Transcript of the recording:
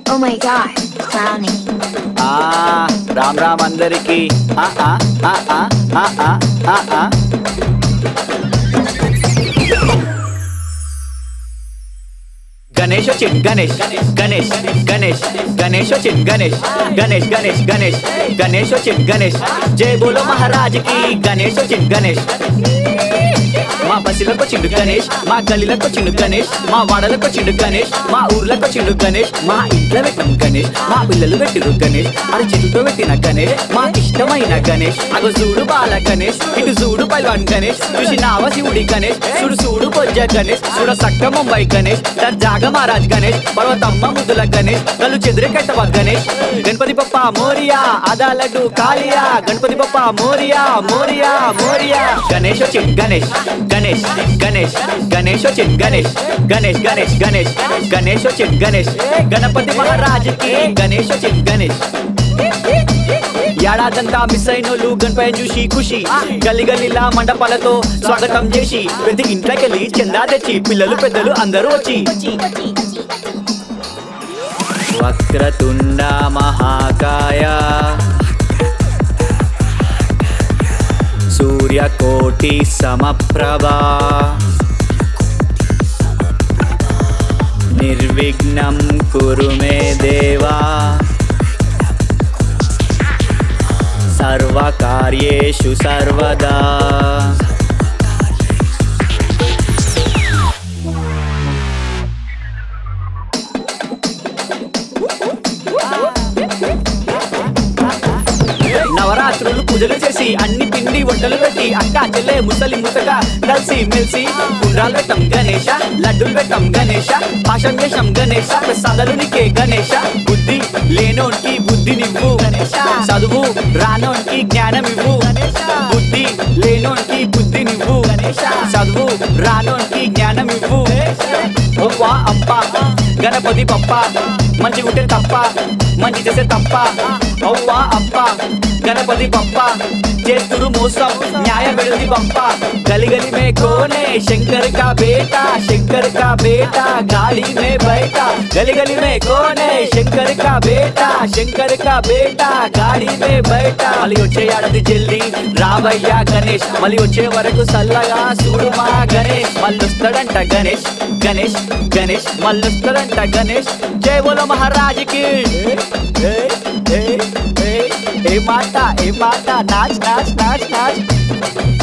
Oh my god, clowning. ఆ రామ్ రామ్ అందరికి ఆ ఆ ఆ ఆ ఆ ఆ ఆ ఆ గణేష్ వచ్చింది గణేష్ గణేష్ గణేష్ గణేష్ వచ్చింది గణేష్ గణేష్ గణేష్ గణేష్ గణేష్ వచ్చింది గణేష్ జై బోలో మహారాజుకి గణేష్ వచ్చింది గణేష్ మా బస్సులకు వచ్చిండు గణేష్ మా గల్లీలకు వచ్చిండు గణేష్ మా వాడలకు వచ్చిండు గణేష్ మా ఊర్లకు వచ్చిండు గణేష్ మా ఇంట్లో పెట్టిన గణేష్ మా పిల్లలు పెట్టిరు గణేష్ అది చేతితో పెట్టిన గణేష్ మా ఇష్టమైన గణేష్ అగో చూడు బాల గణేష్ ఇటు చూడు పైల్వాన్ గణేష్ చూసి నావ శివుడి గణేష్ చూడు చూడు బొజ్జ గణేష్ చూడ సక్క ముంబై గణేష్ జాగ మహారాజ్ గణేష్ పర్వతమ్మ ముద్దుల గణేష్ కళ్ళు చెదిరే కట్టవ గణేష్ గణపతి పప్ప మోరియా ఆదా లడ్డు కాలియా గణపతి పప్ప మోరియా మోరియా మోరియా గణేష్ వచ్చింది గణేష్ గణేష్ గణేష్ గణేష్ వచ్చింది గణేష్ గణేష్ గణేష్ గణేష్ గణేష్ వచ్చింది గణేష్ గణపతి మహారాజుకి గణేష్ వచ్చింది గణేష్ ఏడాదంతా మిస్ అయినోళ్ళు గణపయ్య చూసి ఖుషి గల్లి గల్లీలా మండపాలతో స్వాగతం చేసి ప్రతి ఇంట్లోకెళ్ళి చందా తెచ్చి పిల్లలు పెద్దలు అందరూ వచ్చి వక్రతుండ మహాకాయ సూర్యకోటి సమప్రభా నిర్విఘ్నం కురు మే దేవా సర్వకార్యేషు సర్వదా నవరాత్రులు పూజలు చేసి అన్ని పిండి వంటలు పెట్టి అక్క చెల్లె ముసలి ముతక కలిసి మెలిసి గుండ్రాలు పెట్టం గణేష లడ్డూలు పెట్టం గణేష పాశం చేసాం గణేష ప్రసాదాలు నీకే గణేష బుద్ధి లేనోనికి బుద్ధి నివ్వు చదువు రానోనికి జ్ఞానం ఇవ్వు బుద్ధి లేనోనికి బుద్ధి నివ్వు చదువు రానోనికి జ్ఞానం ఇవ్వు ఒవ్వా అప్ప గణపతి పప్ప మంచి ఉంటే తప్ప మంచి చేసే తప్ప ఒవ్వా అప్ప గణపతి పప్ప చేస్తురు మోసం న్యాయ విడది పంప గలి గలి మే కోనే శంకర్ కా బేటా శంకర్ కా బేటా గాలి మే బయట గలి గలి మే కోనే శంకర్ కా బేటా శంకర్ కా బేటా గాలి మే బయట మళ్ళీ వచ్చే ఏడాది జల్ది రావయ్య గణేష్ మళ్ళీ వచ్చే వరకు సల్లగా చూడు మా గణేష్ మళ్ళొస్తాడంట గణేష్ గణేష్ గణేష్ మళ్ళొస్తాడంట గణేష్ జై బోలో మహారాజుకి ఏ, ఏ, ఏ, ఏ మాట ఏ మాట నాచ్ నాచ్ నాచ్ నాచ్